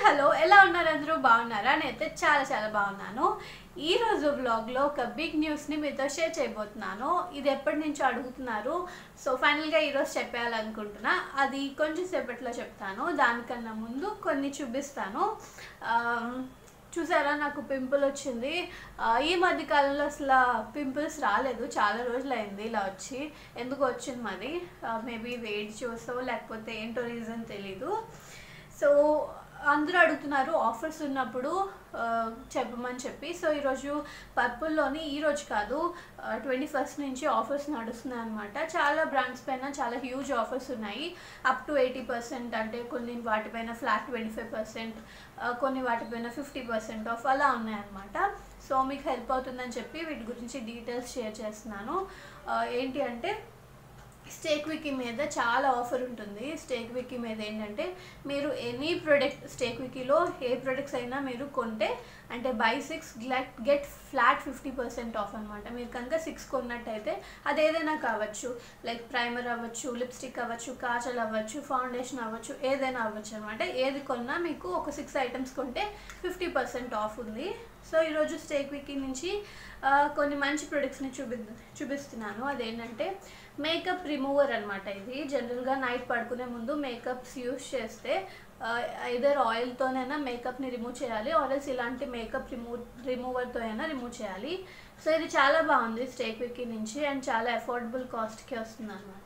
hello ఎలా ఉన్నారు అందరూ బాగున్నారా నేనైతే చాలా చాలా బాగున్నాను ఈ రోజు వ్లాగ్లో ఒక బిగ్ న్యూస్ని మీతో షేర్ చేయబోతున్నాను ఇది ఎప్పటి నుంచో అడుగుతున్నారు సో ఫైనల్గా ఈరోజు చెప్పేయాలనుకుంటున్నా అది కొంచెం సేపట్లో చెప్తాను దానికన్నా ముందు కొన్ని చూపిస్తాను ఆమ్, చూసారా నాకు పింపుల్ వచ్చింది ఆ, ఈ మధ్య కాలంలో అసలు పింపుల్స్ రాలేదు చాలా రోజులు అయింది ఇలా వచ్చి ఎందుకు వచ్చింది మరి మేబీ వెయిట్ చూసో లేకపోతే ఏంటో రీజన్ తెలీదు సో అందరూ అడుగుతున్నారు ఆఫర్స్ ఉన్నప్పుడు ఆ, చెప్పమని చెప్పి సో ఈరోజు పర్పుల్లోని ఈరోజు కాదు ట్వంటీ ఫస్ట్ నుంచి ఆఫర్స్ నడుస్తున్నాయి అనమాట చాలా బ్రాండ్స్ పైన చాలా హ్యూజ్ ఆఫర్స్ ఉన్నాయి అప్ టు ఎయిటీ పర్సెంట్ అంటే కొన్ని వాటిపైన ఫ్లాట్ ట్వంటీ ఫైవ్ పర్సెంట్ కొన్ని వాటిపైన ఫిఫ్టీ పర్సెంట్ ఆఫ్ అలా ఉన్నాయన్నమాట సో మీకు హెల్ప్ అవుతుందని చెప్పి వీటి గురించి డీటెయిల్స్ షేర్ చేస్తున్నాను ఆ, ఏంటి అంటే స్టేక్ వికీ మీద చాలా ఆఫర్ ఉంటుంది స్టేక్ వికీ మీద ఏంటంటే మీరు ఎనీ ప్రొడక్ట్ స్టేక్ వికీలో ఏ ప్రొడక్ట్స్ అయినా మీరు కొంటే అంటే బై సిక్స్ గ్లెట్ get flat fifty percent off అనమాట మీరు కనుక సిక్స్ కొన్నట్టయితే అది ఏదైనా కావచ్చు లైక్ ప్రైమర్ అవ్వచ్చు లిప్స్టిక్ అవ్వచ్చు కాజల్ అవ్వచ్చు ఫౌండేషన్ అవ్వచ్చు ఏదైనా అవ్వచ్చు అనమాట ఏది కొన్నా మీకు ఒక సిక్స్ ఐటమ్స్ కొంటే ఫిఫ్టీ పర్సెంట్ ఆఫ్ ఉంది సో ఈరోజు స్టేక్ వికీ నుంచి ఆ, కొన్ని మంచి ప్రొడక్ట్స్ని చూపి చూపిస్తున్నాను అదేంటంటే మేకప్ రిమూవర్ అనమాట ఇది జనరల్గా నైట్ పడుకునే ముందు మేకప్స్ యూస్ చేస్తే ఐదర్ ఆయిల్తోనైనా మేకప్ని రిమూవ్ చేయాలి ఆర్ఎల్స్ ఇలాంటి మేకప్ రిమూవ్ రిమూవర్తో అయినా రిమూవ్ చేయాలి సో ఇది చాలా బాగుంది స్టేక్ విక్కీ నుంచి అండ్ చాలా అఫోర్డబుల్ కాస్ట్కి వస్తుంది అనమాట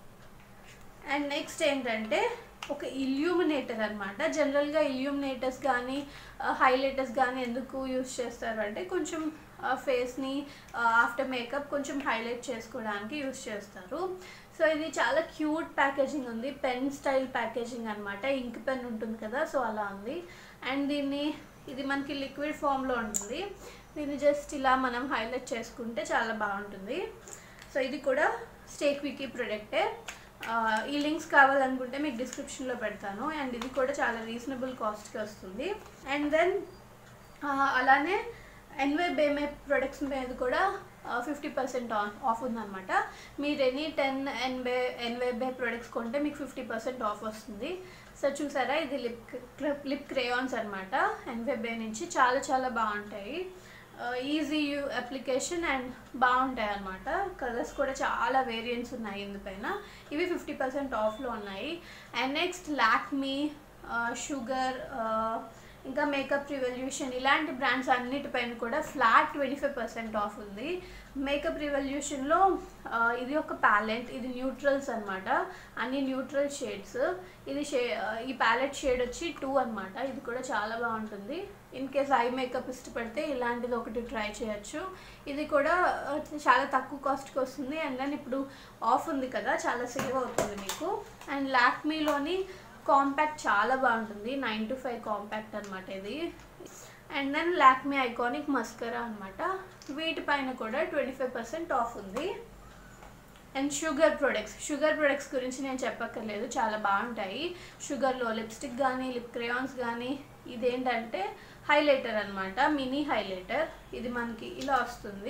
అండ్ నెక్స్ట్ ఏంటంటే ఒక ఇల్యూమినేటర్ అనమాట జనరల్గా ఇల్యూమినేటర్స్ కానీ హైలైటర్స్ కానీ ఎందుకు యూస్ చేస్తారు అంటే కొంచెం ఫేస్ని ఆఫ్టర్ మేకప్ కొంచెం హైలైట్ చేసుకోవడానికి యూస్ చేస్తారు సో ఇది చాలా క్యూట్ ప్యాకేజింగ్ ఉంది పెన్ స్టైల్ ప్యాకేజింగ్ అనమాట ఇంక్ పెన్ ఉంటుంది కదా సో అలా ఉంది అండ్ దీన్ని ఇది మనకి లిక్విడ్ ఫామ్లో ఉంటుంది దీన్ని జస్ట్ ఇలా మనం హైలైట్ చేసుకుంటే చాలా బాగుంటుంది సో ఇది కూడా స్టేక్ వికీ ప్రొడక్టే ఆ, ఈ లింక్స్ కావాలనుకుంటే మీకు డిస్క్రిప్షన్లో పెడతాను అండ్ ఇది కూడా చాలా రీజనబుల్ కాస్ట్కి వస్తుంది అండ్ దెన్ అలానే ఎన్వే బేమే ప్రొడక్ట్స్ మీద కూడా ఫిఫ్టీ పర్సెంట్ ఆఫ్ ఉందన్నమాట మీరు any ten NY NY Bae products కొంటే మీకు ఫిఫ్టీ పర్సెంట్ ఆఫ్ వస్తుంది సో చూసారా ఇది లిప్ లిప్ క్రేయాన్స్ అనమాట ఎన్వే బే నుంచి చాలా చాలా బాగుంటాయి ఈజీ యూ అప్లికేషన్ అండ్ బాగుంటాయి అన్నమాట కలర్స్ కూడా చాలా వేరియంట్స్ ఉన్నాయి ఇందుపైన ఇవి ఫిఫ్టీ పర్సెంట్ ఆఫ్లో ఉన్నాయి అండ్ నెక్స్ట్ లాక్మీ షుగర్ ఇంకా మేకప్ రివల్యూషన్ ఇలాంటి బ్రాండ్స్ అన్నిటిపైన కూడా flat twenty five percent off ఉంది మేకప్ రివల్యూషన్లో ఇది ఒక ప్యాలెట్ ఇది న్యూట్రల్స్ అనమాట అన్ని న్యూట్రల్ షేడ్స్ ఇది షే ఈ ప్యాలెట్ షేడ్ వచ్చి టూ అనమాట ఇది కూడా చాలా బాగుంటుంది ఇన్ కేస్ ఐ మేకప్ ఇష్టపడితే ఇలాంటిది ఒకటి ట్రై చేయొచ్చు ఇది కూడా ఆ, చాలా తక్కువ కాస్ట్కి వస్తుంది అండ్ దెన్ ఇప్పుడు ఆఫ్ ఉంది కదా చాలా సేవ్ అవుతుంది మీకు అండ్ లాక్మీలోని కాంపాక్ట్ చాలా బాగుంటుంది నైన్ టు ఫైవ్ కాంపాక్ట్ అనమాట ఇది and then Lakme iconic mascara అనమాట వీటిపైన కూడా ట్వంటీ ఫైవ్ పర్సెంట్ ఆఫ్ ఉంది and Sugar products Sugar products గురించి నేను చెప్పక్కర్లేదు చాలా బాగుంటాయి షుగర్లో లిప్స్టిక్ కానీ లిప్ క్రేయాన్స్ కానీ ఇదేంటంటే హైలైటర్ అనమాట మినీ హైలైటర్ ఇది మనకి ఇలా వస్తుంది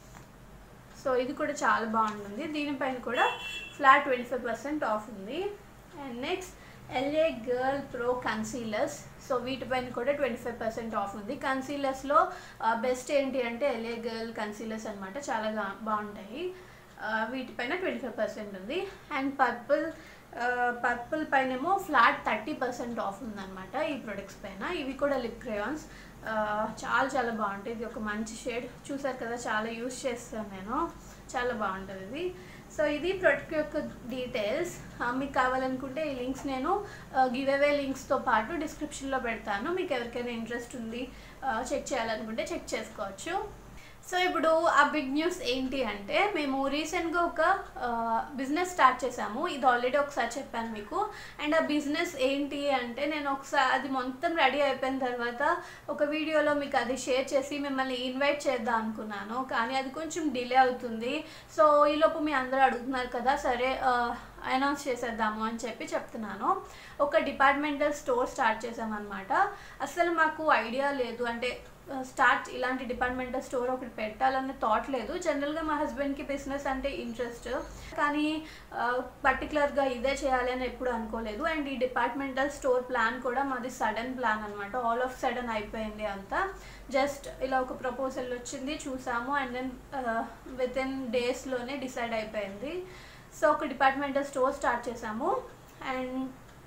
సో ఇది కూడా చాలా బాగుంటుంది దీనిపైన కూడా flat twenty five percent off ఉంది and next LA Girl Pro concealers so వీటిపైన కూడా ట్వంటీ ఫైవ్ పర్సెంట్ ఆఫ్ ఉంది కన్సీలర్స్లో బెస్ట్ ఏంటి అంటే ఎల్ఏ గర్ల్ కన్సీలర్స్ అనమాట చాలా గా- బాగుంటాయి ఆ, వీటిపైన ట్వంటీ ఫైవ్ పర్సెంట్ ఉంది అండ్ పర్పుల్ పర్పుల్ పైనేమో ఫ్లాట్ థర్టీ పర్సెంట్ ఆఫ్ ఉందన్నమాట ఈ ప్రొడక్ట్స్ పైన ఇవి కూడా లిప్ క్రేయాన్స్ చాలా చాలా బాగుంటాయి ఇది ఒక మంచి షేడ్ చూసారు కదా చాలా యూస్ చేస్తాను నేను చాలా బాగుంటుంది ఇది సో ఇది ప్రొడక్ట్ యొక్క డీటెయిల్స్ మీకు కావాలనుకుంటే ఈ లింక్స్ నేను గివ్ అవే లింక్స్తో పాటు డిస్క్రిప్షన్లో పెడతాను మీకు ఎవరికైనా ఇంట్రెస్ట్ ఉంది చెక్ చేయాలనుకుంటే చెక్ చేసుకోవచ్చు సో ఇప్పుడు ఆ బిగ్ న్యూస్ ఏంటి అంటే మేము రీసెంట్గా ఒక బిజినెస్ స్టార్ట్ చేసాము ఇది ఆల్రెడీ ఒకసారి చెప్పాను మీకు అండ్ ఆ బిజినెస్ ఏంటి అంటే నేను ఒకసారి అది మొత్తం రెడీ అయిపోయిన తర్వాత ఒక వీడియోలో మీకు అది షేర్ చేసి మిమ్మల్ని ఇన్వైట్ చేద్దాం అనుకున్నాను కానీ అది కొంచెం డిలే అవుతుంది సో ఈలోపు మీ అందరూ అడుగుతున్నారు కదా సరే ఆ, అనౌన్స్ చేసేద్దాము అని చెప్పి చెప్తున్నాను ఒక డిపార్ట్మెంటల్ స్టోర్ స్టార్ట్ చేసామన్నమాట అసలు మాకు ఐడియా లేదు అంటే స్టార్ట్ ఇలాంటి డిపార్ట్మెంటల్ స్టోర్ ఒకటి పెట్టాలనే థాట్ లేదు జనరల్గా మా హస్బెండ్కి బిజినెస్ అంటే ఇంట్రెస్ట్ కానీ పర్టికులర్గా ఇదే చేయాలి అని ఎప్పుడు అనుకోలేదు అండ్ ఈ డిపార్ట్మెంటల్ స్టోర్ ప్లాన్ కూడా మాది సడన్ ప్లాన్ అనమాట ఆల్ ఆఫ్ సడన్ అయిపోయింది అంతా జస్ట్ ఇలా ఒక ప్రపోజల్ వచ్చింది చూసాము అండ్ దెన్ విత్ ఇన్ డేస్లోనే డిసైడ్ అయిపోయింది సో ఒక డిపార్ట్మెంటల్ స్టోర్ స్టార్ట్ చేసాము అండ్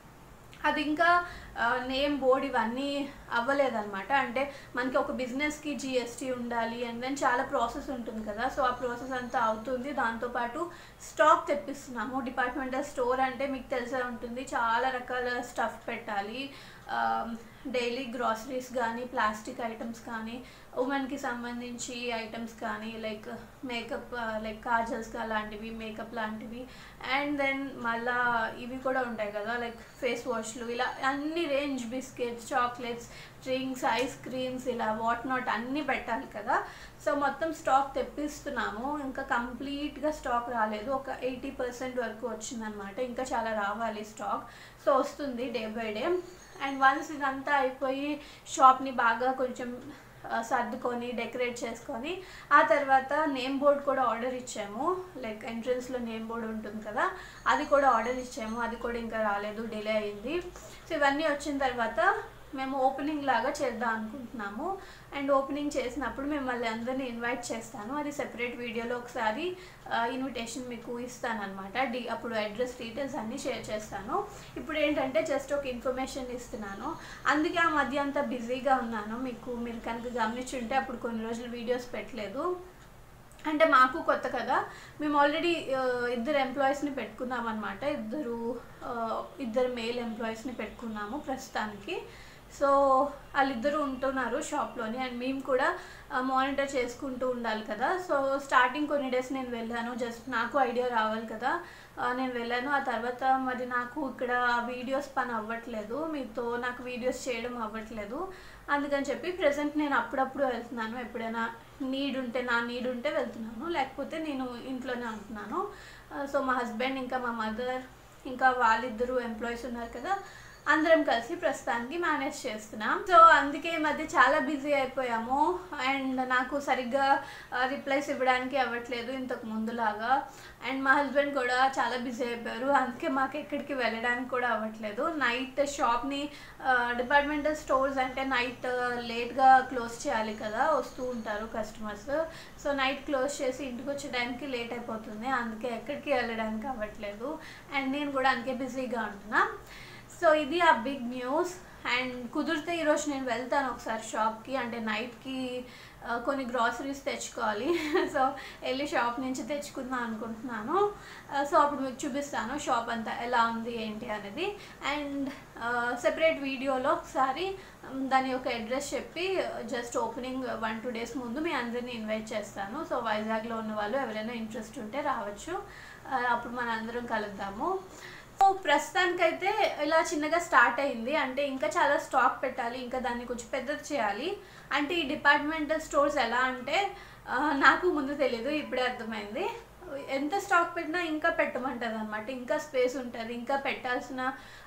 అది ఇంకా నేమ్ బోర్డ్ ఇవన్నీ అవ్వలేదన్నమాట అంటే మనకి ఒక బిజినెస్కి జిఎస్టీ ఉండాలి అండ్ దెన్ చాలా ప్రాసెస్ ఉంటుంది కదా సో ఆ ప్రాసెస్ అంతా అవుతుంది దాంతోపాటు స్టాక్ తెప్పిస్తున్నాము డిపార్ట్మెంటల్ స్టోర్ అంటే మీకు తెలిసే ఉంటుంది చాలా రకాల స్టఫ్ పెట్టాలి డైలీ గ్రాసరీస్ కానీ ప్లాస్టిక్ ఐటమ్స్ కానీ ఉమెన్కి సంబంధించి ఐటమ్స్ కానీ లైక్ మేకప్ లైక్ కాజల్స్ అలాంటివి మేకప్ లాంటివి అండ్ దెన్ మళ్ళా ఇవి కూడా ఉంటాయి కదా లైక్ ఫేస్ వాష్లు ఇలా అన్ని range biscuits chocolates drinks ice creams ఇలా వాట్ నాట్ అన్నీ పెట్టాలి కదా సో మొత్తం స్టాక్ తెప్పిస్తున్నాము ఇంకా కంప్లీట్గా స్టాక్ రాలేదు ఒక ఎయిటీ పర్సెంట్ వరకు వచ్చిందనమాట ఇంకా చాలా రావాలి స్టాక్ సో వస్తుంది day by day and once ఇదంతా అయిపోయి షాప్ని బాగా కొంచెం సర్దుకొని డెకరేట్ చేసుకొని ఆ తర్వాత నేమ్ బోర్డ్ కూడా ఆర్డర్ ఇచ్చాము లైక్ ఎంట్రన్స్లో నేమ్ బోర్డ్ ఉంటుంది కదా అది కూడా ఆర్డర్ ఇచ్చాము అది కూడా ఇంకా రాలేదు డిలే అయింది సో ఇవన్నీ వచ్చిన తర్వాత మేము ఓపెనింగ్ లాగా చేద్దాం అనుకుంటున్నాము అండ్ ఓపెనింగ్ చేసినప్పుడు మిమ్మల్ని అందరినీ ఇన్వైట్ చేస్తాను అది సెపరేట్ వీడియోలో ఒకసారి ఇన్విటేషన్ మీకు ఇస్తాను అనమాట డి అప్పుడు అడ్రస్ డీటెయిల్స్ అన్నీ షేర్ చేస్తాను ఇప్పుడు ఏంటంటే జస్ట్ ఒక ఇన్ఫర్మేషన్ ఇస్తున్నాను అందుకే ఆ మధ్య అంతా బిజీగా ఉన్నాను మీకు మీరు కనుక గమనించుంటే అప్పుడు కొన్ని రోజులు వీడియోస్ పెట్టలేదు అంటే మాకు కొత్త కదా మేము ఆల్రెడీ ఇద్దరు ఎంప్లాయీస్ని పెట్టుకున్నాం అనమాట ఇద్దరు ఇద్దరు మేల్ ఎంప్లాయీస్ని పెట్టుకున్నాము ప్రస్తుతానికి సో వాళ్ళిద్దరూ ఉంటున్నారు షాప్లోని అండ్ మేము కూడా మానిటర్ చేసుకుంటూ ఉండాలి కదా సో స్టార్టింగ్ కొన్ని డేస్ నేను వెళ్ళాను జస్ట్ నాకు ఐడియా రావాలి కదా నేను వెళ్ళాను ఆ తర్వాత మరి నాకు ఇక్కడ వీడియోస్ పని అవ్వట్లేదు మీతో నాకు వీడియోస్ చేయడం అవ్వట్లేదు అందుకని చెప్పి ప్రజెంట్ నేను అప్పుడప్పుడు వెళ్తున్నాను ఎప్పుడైనా నీడ్ ఉంటే నా నీడ్ ఉంటే వెళ్తున్నాను లేకపోతే నేను ఇంట్లోనే ఉంటున్నాను సో మా హస్బెండ్ ఇంకా మా మదర్ ఇంకా వాళ్ళిద్దరు ఎంప్లాయీస్ ఉన్నారు కదా అందరం కలిసి ప్రస్తుతానికి మేనేజ్ చేస్తున్నాం సో అందుకే ఈ మధ్య చాలా బిజీ అయిపోయాము అండ్ నాకు సరిగ్గా రిప్లైస్ ఇవ్వడానికి అవ్వట్లేదు ఇంతకు ముందులాగా అండ్ మా హస్బెండ్ కూడా చాలా బిజీ అయిపోయారు అందుకే మాకు ఎక్కడికి వెళ్ళడానికి కూడా అవ్వట్లేదు నైట్ షాప్ని డిపార్ట్మెంటల్ స్టోర్స్ అంటే నైట్ లేట్గా క్లోజ్ చేయాలి కదా వస్తూ ఉంటారు కస్టమర్స్ సో నైట్ క్లోజ్ చేసి ఇంటికి వచ్చే టైంకి లేట్ అయిపోతుంది అందుకే ఎక్కడికి వెళ్ళడానికి అవ్వట్లేదు అండ్ నేను కూడా అందుకే బిజీగా ఉంటున్నా సో ఇది ఆ బిగ్ న్యూస్ అండ్ కుదిరితే ఈరోజు నేను వెళ్తాను ఒకసారి షాప్కి అంటే నైట్కి కొన్ని గ్రాసరీస్ తెచ్చుకోవాలి సో వెళ్ళి షాప్ నుంచి తెచ్చుకుందాం అనుకుంటున్నాను సో అప్పుడు మీకు చూపిస్తాను షాప్ అంతా ఎలా ఉంది ఏంటి అనేది అండ్ సెపరేట్ వీడియోలో ఒకసారి దాని యొక్క అడ్రస్ చెప్పి just opening one two days ముందు మీ అందరినీ ఇన్వైట్ చేస్తాను సో వైజాగ్లో ఉన్న వాళ్ళు ఎవరైనా ఇంట్రెస్ట్ ఉంటే రావచ్చు అప్పుడు మన అందరం కలుద్దాము సో ప్రస్తుతానికైతే ఇలా చిన్నగా స్టార్ట్ అయింది అంటే ఇంకా చాలా స్టాక్ పెట్టాలి ఇంకా దాన్ని కొంచెం పెద్దది చేయాలి అంటే ఈ డిపార్ట్మెంటల్ స్టోర్స్ ఎలా అంటే నాకు ముందు తెలియదు ఇప్పుడే అర్థమైంది ఎంత స్టాక్ పెట్టినా ఇంకా పెట్టమంటుంది అనమాట ఇంకా స్పేస్ ఉంటుంది ఇంకా పెట్టాల్సిన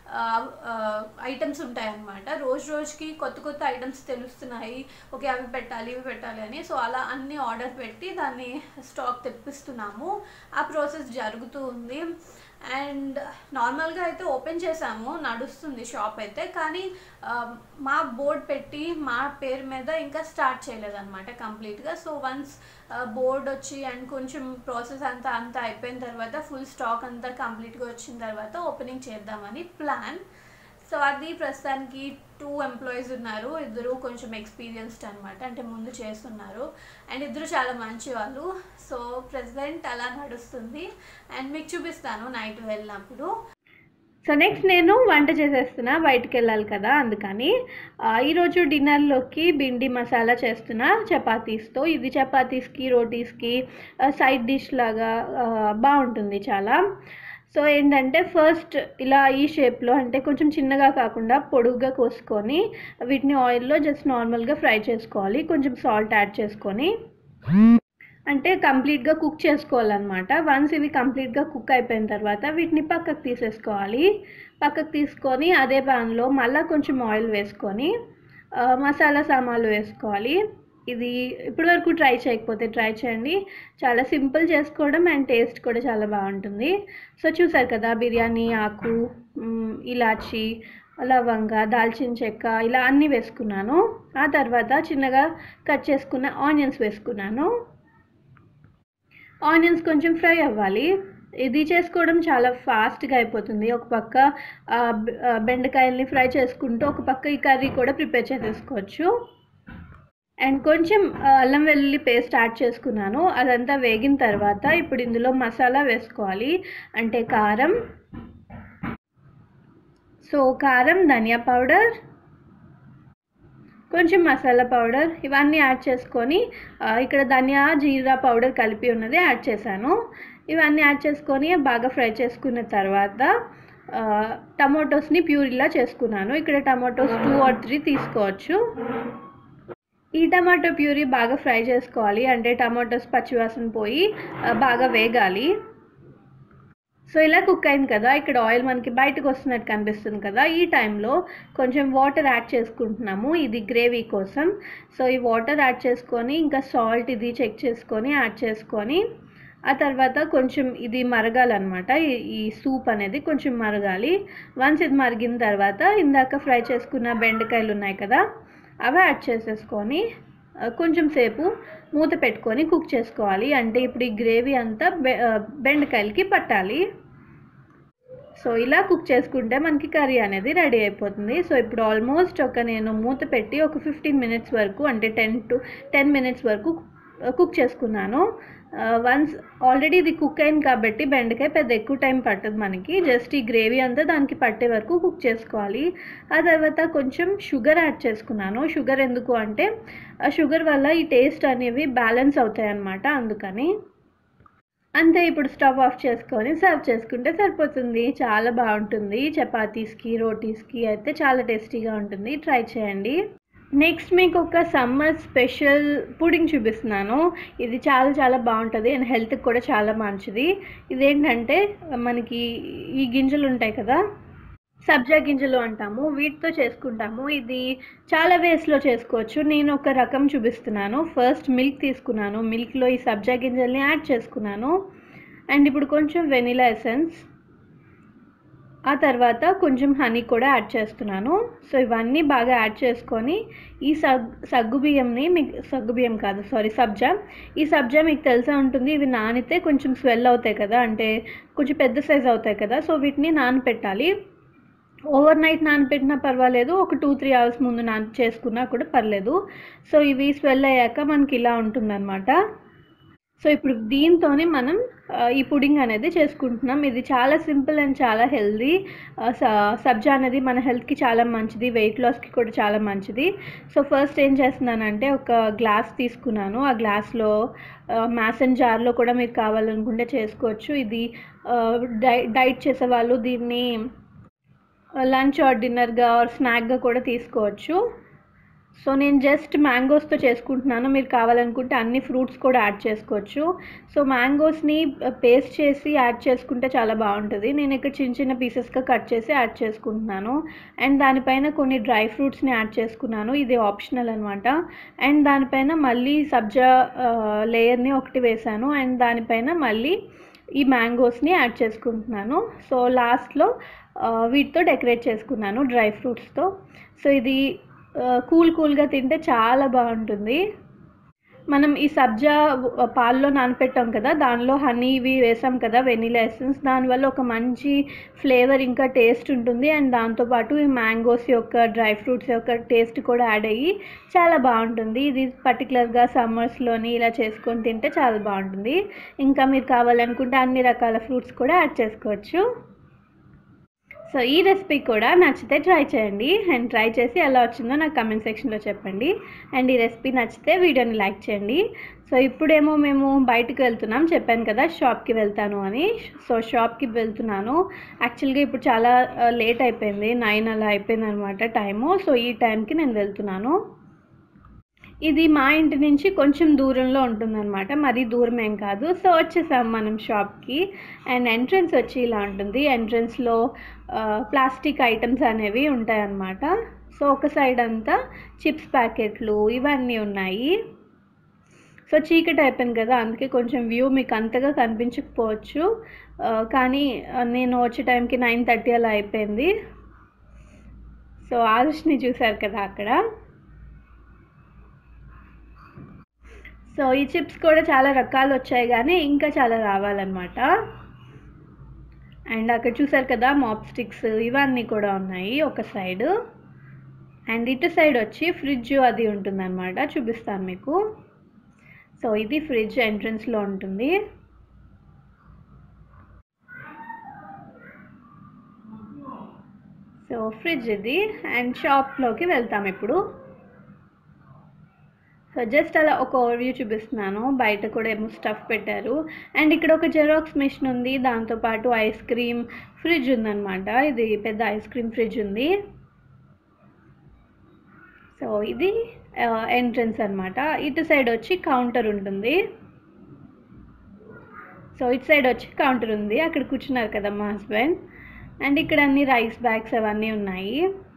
ఐటమ్స్ ఉంటాయి అనమాట రోజు రోజుకి కొత్త కొత్త ఐటమ్స్ తెలుస్తున్నాయి ఓకే అవి పెట్టాలి ఇవి పెట్టాలి అని సో అలా అన్ని ఆర్డర్ పెట్టి దాన్ని స్టాక్ తెప్పిస్తున్నాము ఆ ప్రాసెస్ జరుగుతూ ఉంది అండ్ నార్మల్గా అయితే ఓపెన్ చేసాము నడుస్తుంది షాప్ అయితే కానీ మా బోర్డ్ పెట్టి మా పేరు మీద ఇంకా స్టార్ట్ చేయలేదన్నమాట కంప్లీట్గా సో వన్స్ బోర్డ్ వచ్చి అండ్ కొంచెం ప్రాసెస్ అంతా అంతా అయిపోయిన తర్వాత ఫుల్ స్టాక్ అంతా కంప్లీట్గా వచ్చిన తర్వాత ఓపెనింగ్ చేద్దామని ప్లాన్ సో అది ప్రస్తుతానికి టూ ఎంప్లాయీస్ ఉన్నారు ఇద్దరు కొంచెం ఎక్స్పీరియన్స్డ్ అనమాట అంటే ముందు చేస్తున్నారు అండ్ ఇద్దరు చాలా మంచి వాళ్ళు సో ప్రజెంట్ అలా నడుస్తుంది అండ్ మీకు చూపిస్తాను నైట్ వెళ్ళినప్పుడు సో నెక్స్ట్ నేను వంట చేసేస్తున్నా బయటికి వెళ్ళాలి కదా అందుకని ఈరోజు డిన్నర్లోకి బిండి మసాలా చేస్తున్నా చపాతీస్తో ఇది చపాతీస్కి రోటీస్కి సైడ్ డిష్ లాగా బాగుంటుంది చాలా సో ఏంటంటే ఫస్ట్ ఇలా ఈ షేప్లో అంటే కొంచెం చిన్నగా కాకుండా పొడుగ్గా కోసుకొని వీటిని ఆయిల్లో జస్ట్ నార్మల్గా ఫ్రై చేసుకోవాలి కొంచెం సాల్ట్ యాడ్ చేసుకొని అంటే కంప్లీట్గా కుక్ చేసుకోవాలన్నమాట వన్స్ ఇవి కంప్లీట్గా కుక్ అయిపోయిన తర్వాత వీటిని పక్కకు తీసేసుకోవాలి పక్కకు తీసుకొని అదే ప్యాన్లో మళ్ళీ కొంచెం ఆయిల్ వేసుకొని ఆ, మసాలా సామాన్లు వేసుకోవాలి ఇది ఇప్పటివరకు ట్రై చేయకపోతే ట్రై చేయండి చాలా సింపుల్ చేసుకోవడం అండ్ టేస్ట్ కూడా చాలా బాగుంటుంది సో చూసారు కదా బిర్యానీ ఆకు మ్, ఇలాచి లవంగ దాల్చిన చెక్క ఇలా అన్నీ వేసుకున్నాను ఆ తర్వాత చిన్నగా కట్ చేసుకున్న ఆనియన్స్ వేసుకున్నాను ఆనియన్స్ కొంచెం ఫ్రై అవ్వాలి ఇది చేసుకోవడం చాలా ఫాస్ట్గా అయిపోతుంది ఒక పక్క ఆ, బె- ఆ, బెండకాయల్ని ఫ్రై చేసుకుంటూ ఒక పక్క ఈ కర్రీ కూడా ప్రిపేర్ చేసేసుకోవచ్చు అండ్ కొంచెం ఆ, అల్లం వెల్లుల్లి పేస్ట్ యాడ్ చేసుకున్నాను అదంతా వేగిన తర్వాత ఇప్పుడు ఇందులో మసాలా వేసుకోవాలి అంటే కారం సో కారం ధనియా పౌడర్ కొంచెం మసాలా పౌడర్ ఇవన్నీ యాడ్ చేసుకొని ఆ, ఇక్కడ ధనియా జీరా పౌడర్ కలిపి ఉన్నది యాడ్ చేశాను ఇవన్నీ యాడ్ చేసుకొని బాగా ఫ్రై చేసుకున్న తర్వాత ఆ, టమాటోస్ని ప్యూరిలా చేసుకున్నాను ఇక్కడ టమాటోస్ టూ ఆర్ త్రీ తీసుకోవచ్చు ఈ టమాటో ప్యూరీ బాగా ఫ్రై చేసుకోవాలి అంటే టమాటోస్ పచ్చివాసన పోయి ఆ, బాగా వేగాలి సో ఇలా కుక్ అయింది కదా ఇక్కడ ఆయిల్ మనకి బయటకు వస్తున్నట్టు కనిపిస్తుంది కదా ఈ టైంలో కొంచెం వాటర్ యాడ్ చేసుకుంటున్నాము ఇది గ్రేవీ కోసం సో ఈ వాటర్ యాడ్ చేసుకొని ఇంకా సాల్ట్ ఇది చెక్ చేసుకొని యాడ్ చేసుకొని ఆ తర్వాత కొంచెం ఇది మరగాలన్నమాట ఈ ఈ సూప్ అనేది కొంచెం మరగాలి వన్స్ ఇది మరిగిన తర్వాత ఇందాక ఫ్రై చేసుకున్న బెండకాయలు ఉన్నాయి కదా అవి యాడ్ చేసేసుకొని ఆ, కొంచెం సేపు మూత పెట్టుకొని కుక్ చేసుకోవాలి అంటే ఇప్పుడు ఈ గ్రేవీ అంతా బె ఆ, బెండకాయలకి పట్టాలి సో ఇలా కుక్ చేసుకుంటే మనకి కర్రీ అనేది రెడీ అయిపోతుంది సో ఇప్పుడు ఆల్మోస్ట్ ఒక నేను మూత పెట్టి ఒక ఫిఫ్టీన్ మినిట్స్ వరకు అంటే టెన్ టు టెన్ మినిట్స్ వరకు కుక్ చేసుకున్నాను వన్స్ ఆల్రెడీ ఇది కుక్ అయింది కాబట్టి బెండకాయ పెద్ద ఎక్కువ టైం పట్టదు మనకి జస్ట్ ఈ గ్రేవీ అంతా దానికి పట్టే వరకు కుక్ చేసుకోవాలి ఆ తర్వాత కొంచెం షుగర్ యాడ్ చేసుకున్నాను షుగర్ ఎందుకు అంటే ఆ షుగర్ వల్ల ఈ టేస్ట్ అనేవి బ్యాలెన్స్ అవుతాయి అన్నమాట అందుకని అంతే ఇప్పుడు స్టవ్ ఆఫ్ చేసుకొని సర్వ్ చేసుకుంటే సరిపోతుంది చాలా బాగుంటుంది చపాతీస్కి రోటీస్కి అయితే చాలా టేస్టీగా ఉంటుంది ట్రై చేయండి నెక్స్ట్ మీకు ఒక సమ్మర్ స్పెషల్ పుడింగ్ చూపిస్తున్నాను ఇది చాలా చాలా బాగుంటుంది అండ్ హెల్త్కి కూడా చాలా మంచిది ఇదేంటంటే మనకి ఈ గింజలు ఉంటాయి కదా సబ్జా గింజలు అంటాము వీటితో చేసుకుంటాము ఇది చాలా వేస్లో చేసుకోవచ్చు నేను ఒక రకం చూపిస్తున్నాను ఫస్ట్ మిల్క్ తీసుకున్నాను మిల్క్లో ఈ సబ్జా గింజల్ని యాడ్ చేసుకున్నాను అండ్ ఇప్పుడు కొంచెం వెనిలా ఎసెన్స్ ఆ తర్వాత కొంచెం హనీ కూడా యాడ్ చేస్తున్నాను సో ఇవన్నీ బాగా యాడ్ చేసుకొని ఈ సగ్ సగ్గు బియ్యంని మీకు సగ్గు బియ్యం కాదు సారీ సబ్జా ఈ సబ్జా మీకు తెలిసే ఉంటుంది ఇవి నానితే కొంచెం స్వెల్ అవుతాయి కదా అంటే కొంచెం పెద్ద సైజ్ అవుతాయి కదా సో వీటిని నానపెట్టాలి ఓవర్ నైట్ నానబెట్టినా పర్వాలేదు ఒక టూ త్రీ అవర్స్ ముందు నాన చేసుకున్నా కూడా పర్లేదు సో ఇవి స్వెల్ అయ్యాక మనకి ఇలా ఉంటుందన్నమాట సో ఇప్పుడు దీంతోనే మనం ఆ, ఈ పుడింగ్ అనేది చేసుకుంటున్నాం ఇది చాలా సింపుల్ అండ్ చాలా హెల్దీ సబ్జా అనేది మన హెల్త్కి చాలా మంచిది వెయిట్ లాస్కి కూడా చాలా మంచిది సో ఫస్ట్ ఏం చేస్తున్నానంటే ఒక గ్లాస్ తీసుకున్నాను ఆ గ్లాస్లో మ్యాసన్ జార్లో కూడా మీరు కావాలనుకుంటే చేసుకోవచ్చు ఇది ఆ, డై డైట్ చేసే వాళ్ళు దీన్ని లంచ్ ఆర్ డిన్నర్గా ఆర్ స్నాక్గా కూడా తీసుకోవచ్చు సో నేను జస్ట్ మ్యాంగోస్తో చేసుకుంటున్నాను మీరు కావాలనుకుంటే అన్ని ఫ్రూట్స్ కూడా యాడ్ చేసుకోవచ్చు సో మ్యాంగోస్ని పేస్ట్ చేసి యాడ్ చేసుకుంటే చాలా బాగుంటుంది నేను ఇక్కడ చిన్న చిన్న పీసెస్గా కట్ చేసి యాడ్ చేసుకుంటున్నాను అండ్ దానిపైన కొన్ని డ్రై ఫ్రూట్స్ని యాడ్ చేసుకున్నాను ఇది ఆప్షనల్ అనమాట అండ్ దానిపైన మళ్ళీ సబ్జా లేయర్ని ఒకటి వేశాను అండ్ దానిపైన మళ్ళీ ఈ మ్యాంగోస్ని యాడ్ చేసుకుంటున్నాను సో లాస్ట్లో వీటితో డెకరేట్ చేసుకున్నాను డ్రై ఫ్రూట్స్తో సో ఇది కూల్ కూల్గా తింటే చాలా బాగుంటుంది మనం ఈ సబ్జా పాల్లో నానపెట్టాం కదా దానిలో హనీ ఇవి వేసాం కదా వెనీలా ఎసెన్స్ దానివల్ల ఒక మంచి ఫ్లేవర్ ఇంకా టేస్ట్ ఉంటుంది అండ్ దాంతోపాటు ఈ మ్యాంగోస్ యొక్క డ్రై ఫ్రూట్స్ యొక్క టేస్ట్ కూడా యాడ్ అయ్యి చాలా బాగుంటుంది ఇది పర్టికులర్గా సమ్మర్స్లోని ఇలా చేసుకొని తింటే చాలా బాగుంటుంది ఇంకా మీరు కావాలనుకుంటే అన్ని రకాల ఫ్రూట్స్ కూడా యాడ్ చేసుకోవచ్చు సో ఈ రెసిపీ కూడా నచ్చితే ట్రై చేయండి అండ్ ట్రై చేసి ఎలా వచ్చిందో నాకు కమెంట్ సెక్షన్లో చెప్పండి అండ్ ఈ రెసిపీ నచ్చితే వీడియోని లైక్ చేయండి సో ఇప్పుడేమో మేము బయటకు వెళ్తున్నాం చెప్పాను కదా షాప్కి వెళ్తాను అని సో షాప్కి వెళ్తున్నాను యాక్చువల్గా ఇప్పుడు చాలా లేట్ అయిపోయింది నైన్ అలా అయిపోయింది అనమాట టైము సో ఈ టైంకి నేను వెళ్తున్నాను ఇది మా ఇంటి నుంచి కొంచెం దూరంలో ఉంటుందన్నమాట మరీ దూరం ఏం కాదు సో వచ్చేసాం మనం షాప్కి అండ్ ఎంట్రన్స్ వచ్చి ఇలా ఉంటుంది ఎంట్రన్స్లో ప్లాస్టిక్ ఐటమ్స్ అనేవి ఉంటాయన్నమాట సో ఒక సైడ్ అంతా చిప్స్ ప్యాకెట్లు ఇవన్నీ ఉన్నాయి సో చీకటి అయిపోయింది కదా అందుకే కొంచెం వ్యూ మీకు అంతగా కనిపించకపోవచ్చు ఆ, కానీ ఆ, నేను వచ్చే టైంకి నైన్ థర్టీ అలా అయిపోయింది సో ఆరుష్ని చూశారు కదా అక్కడ సో ఈ చిప్స్ కూడా చాలా రకాలు వచ్చాయి కానీ ఇంకా చాలా రావాలన్నమాట అండ్ అక్కడ చూసారు కదా మాప్ స్టిక్స్ ఇవన్నీ కూడా ఉన్నాయి ఒక సైడ్ అండ్ ఇటు సైడ్ వచ్చి ఫ్రిడ్జ్ అది ఉంటుందన్నమాట చూపిస్తాను మీకు సో ఇది ఫ్రిడ్జ్ ఎంట్రన్స్లో ఉంటుంది సో ఫ్రిడ్జ్ ఇది అండ్ షాప్లోకి వెళ్తాం ఇప్పుడు సో జస్ట్ అలా ఒక ఓవర్వ్యూ చూపిస్తున్నాను బయట కూడా ఏమో స్టఫ్ పెట్టారు అండ్ ఇక్కడ ఒక జెరాక్స్ మిషన్ ఉంది దాంతోపాటు ఐస్ క్రీమ్ ఫ్రిడ్జ్ ఉందన్నమాట ఇది పెద్ద ఐస్ క్రీమ్ ఫ్రిడ్జ్ ఉంది సో ఇది ఎంట్రన్స్ అన్నమాట ఇటు సైడ్ వచ్చి కౌంటర్ ఉంటుంది సో ఇటు సైడ్ వచ్చి కౌంటర్ ఉంది అక్కడ కూర్చున్నారు కదా మా హస్బెండ్ అండ్ ఇక్కడ అన్ని రైస్ బ్యాగ్స్ అవన్నీ ఉన్నాయి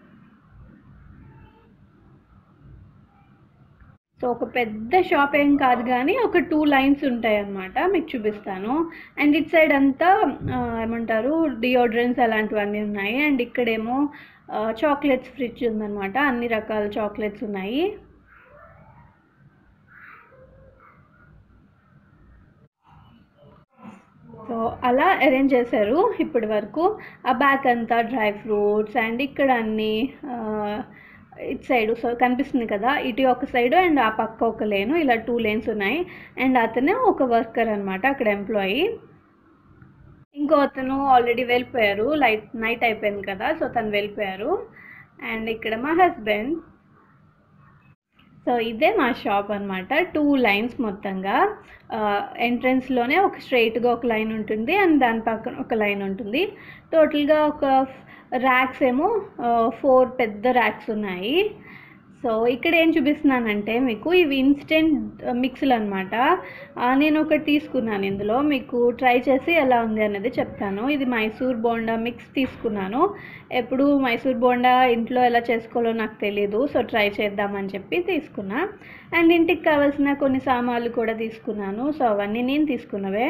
సో ఒక పెద్ద షాప్ ఏం కాదు కానీ ఒక టూ లైన్స్ ఉంటాయి అన్నమాట మీకు చూపిస్తాను అండ్ ఇట్ సైడ్ అంతా ఆ, ఏమంటారు డియోడ్రెంట్స్ అలాంటివన్నీ ఉన్నాయి అండ్ ఇక్కడేమో చాక్లెట్స్ ఫ్రిడ్జ్ ఉందన్నమాట అన్ని రకాల చాక్లెట్స్ ఉన్నాయి సో అలా అరేంజ్ చేశారు ఇప్పటి వరకు ఆ బ్యాక్ అంతా డ్రై ఫ్రూట్స్ అండ్ ఇక్కడ అన్ని ఆ, ఇటు సైడ్ సో కనిపిస్తుంది కదా ఇటు ఒక సైడ్ అండ్ ఆ పక్క ఒక లేను ఇలా టూ లేన్స్ ఉన్నాయి అండ్ అతనే ఒక వర్కర్ అనమాట అక్కడ ఎంప్లాయీ ఇంకో అతను ఆల్రెడీ వెళ్ళిపోయారు లైట్ నైట్ అయిపోయింది కదా సో తను వెళ్ళిపోయారు అండ్ ఇక్కడ మా హస్బెండ్ సో ఇదే మా షాప్ అనమాట టూ లైన్స్ మొత్తంగా ఎంట్రన్స్లోనే ఒక స్ట్రైట్గా ఒక లైన్ ఉంటుంది అండ్ దాని పక్కన ఒక లైన్ ఉంటుంది టోటల్గా ఒక ర్యాక్స్ ఏమో ఫోర్ పెద్ద ర్యాక్స్ ఉన్నాయి సో ఇక్కడ ఏం చూపిస్తున్నానంటే మీకు ఇవి ఇన్స్టెంట్ మిక్స్లు అనమాట నేను ఒకటి తీసుకున్నాను ఇందులో మీకు ట్రై చేసి ఎలా ఉంది అనేది చెప్తాను ఇది మైసూర్ బోండా మిక్స్ తీసుకున్నాను ఎప్పుడు మైసూర్ బోండా ఇంట్లో ఎలా చేసుకోవాలో నాకు తెలియదు సో ట్రై చేద్దామని చెప్పి తీసుకున్నా అండ్ ఇంటికి కావాల్సిన కొన్ని సామాన్లు కూడా తీసుకున్నాను సో అవన్నీ నేను తీసుకున్నవే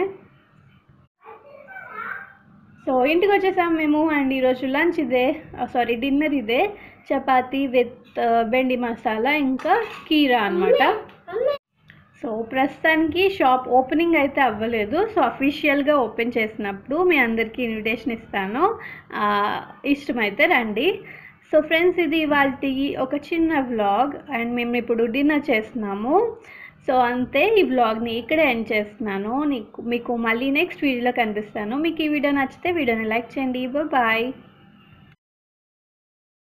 సో ఇంటికి వచ్చేసాం మేము అండ్ ఈరోజు లంచ్ ఇదే సారీ డిన్నర్ ఇదే చపాతీ విత్ బెండి మసాలా ఇంకా కీరా అన్నమాట సో ప్రస్తుతానికి షాప్ ఓపెనింగ్ అయితే అవ్వలేదు సో అఫీషియల్గా ఓపెన్ చేసినప్పుడు మీ అందరికీ ఇన్విటేషన్ ఇస్తాను ఆ, ఇష్టమైతే రండి సో ఫ్రెండ్స్ ఇది ఇవాళ ఒక చిన్న వ్లాగ్ అండ్ మేము ఇప్పుడు డిన్నర్ చేస్తున్నాము సో అంతే ఈ వ్లాగ్ని ఇక్కడే ఎండ్ చేస్తున్నాను నీకు మీకు మళ్ళీ నెక్స్ట్ వీడియోలో కనిపిస్తాను మీకు ఈ వీడియో నచ్చితే వీడియోని లైక్ చేయండి బాయ్